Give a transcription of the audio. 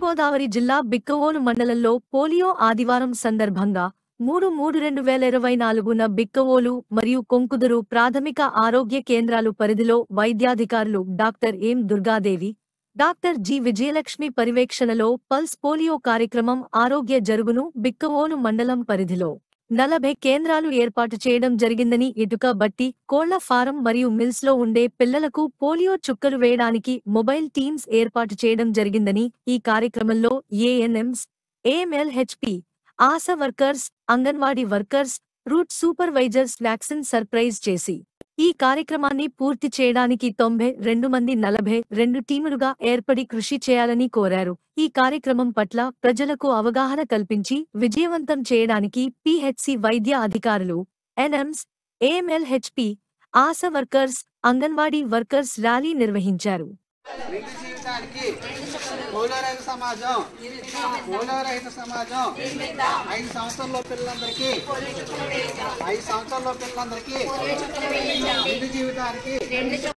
తూర్పుగోదావరి జిల్లా బిక్కవోలు మండలంలో పోలియో ఆదివారం సందర్భంగా మూడు మూడు రెండు వేల ఇరవై నాలుగున బిక్కవోలు మరియు కొంకుదురు ప్రాథమిక ఆరోగ్య కేంద్రాలు పరిధిలో వైద్యాధికారులు doctor M Durgadevi doctor G Vijayalakshmi పర్యవేక్షణలో పల్స్ పోలియో కార్యక్రమం ఆరోగ్య జరుగును బిక్కవోలు మండలం పరిధిలో నలభై కేంద్రాలు ఏర్పాటు చేయడం జరిగిందని ఇటుక బట్టి కోళ్ల ఫారం మరియు మిల్స్ లో ఉండే పిల్లలకు పోలియో చుక్కలు వేయడానికి మొబైల్ టీమ్స్ ఏర్పాటు చేయడం జరిగిందని ఈ కార్యక్రమంలో ANMs AMLHP ASHA workers anganwadi workers route supervisors vaccine surprise చేసి ఈ కార్యక్రమాన్ని పూర్తి చేయడానికి తొంభై రెండు మంది నలభై రెండు టీములుగా ఏర్పడి కృషి చేయాలని కోరారు ఈ కార్యక్రమం పట్ల ప్రజలకు అవగాహన కల్పించి విజయవంతం చేయడానికి పిహెచ్సి వైద్య అధికారులు NMs AMLHP ASHA workers anganwadi workers rally నిర్వహించారు నిండు జీవితానికి పోలియో రహిత సమాజం పోలియో రహిత సమాజం ఐదు సంవత్సరాల్లో పిల్లలందరికీ ఐదు సంవత్సరాల్లో పిల్లలందరికీ నిండు జీవితానికి